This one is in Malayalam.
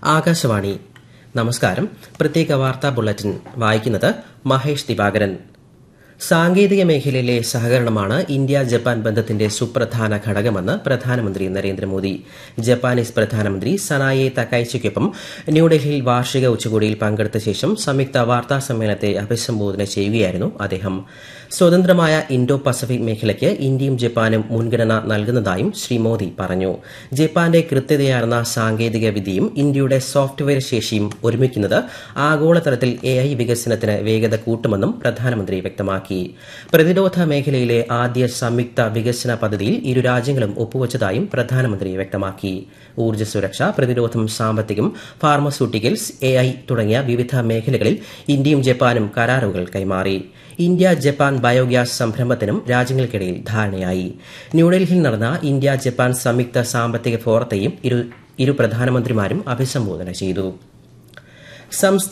ആകാശവാണി നമസ്കാരം പ്രത്യേക വാർത്താ ബുള്ളറ്റിൻ വായിക്കുന്നത് മഹേഷ് ദിവാകരൻ സാങ്കേതിക മേഖലയിലെ സഹകരണമാണ് ഇന്ത്യ ജപ്പാൻ ബന്ധത്തിന്റെ സുപ്രധാന ഘടകമെന്ന് പ്രധാനമന്ത്രി നരേന്ദ്രമോദി ജപ്പാനീസ് പ്രധാനമന്ത്രി സനായെ തക്കൈച്ചിക്കൊപ്പം ന്യൂഡൽഹിയിൽ വാർഷിക ഉച്ചകോടിയിൽ പങ്കെടുത്ത ശേഷം സംയുക്ത വാർത്താ സമ്മേളനത്തെ അഭിസംബോധന ചെയ്യുകയായിരുന്നു അദ്ദേഹം സ്വതന്ത്രമായ ഇൻഡോ പസഫിക് മേഖലയ്ക്ക് ഇന്ത്യയും ജപ്പാനും മുൻഗണന നൽകുന്നതായും ശ്രീ മോദി പറഞ്ഞു ജപ്പാന്റെ കൃത്യതയാർന്ന സാങ്കേതിക വിദ്യയും ഇന്ത്യയുടെ സോഫ്റ്റ്വെയർ ശേഷിയും ഒരുമിക്കുന്നത് ആഗോളതലത്തിൽ എ ഐ വികസനത്തിന് വേഗത കൂട്ടുമെന്നും പ്രധാനമന്ത്രി വ്യക്തമാക്കി പ്രതിരോധ മേഖലയിലെ ആദ്യ സംയുക്ത വികസന പദ്ധതിയിൽ ഇരു രാജ്യങ്ങളും ഒപ്പുവച്ചതായും പ്രധാനമന്ത്രി വ്യക്തമാക്കി ഊർജ്ജ സുരക്ഷ പ്രതിരോധം സാമ്പത്തികം ഫാർമസ്യൂട്ടിക്കൽസ് എ ഐ തുടങ്ങിയ വിവിധ മേഖലകളിൽ ഇന്ത്യയും ജപ്പാനും കരാറുകൾ കൈമാറി ഇന്ത്യ ജപ്പാൻ ബയോഗ്യാസ് സംരംഭത്തിനും രാജ്യങ്ങൾക്കിടയിൽ ധാരണയായി ന്യൂഡൽഹിയിൽ നടന്ന ഇന്ത്യ ജപ്പാൻ സംയുക്ത സാമ്പത്തിക ഫോറത്തെയും ഇരു പ്രധാനമന്ത്രിമാരും അഭിസംബോധന ചെയ്തു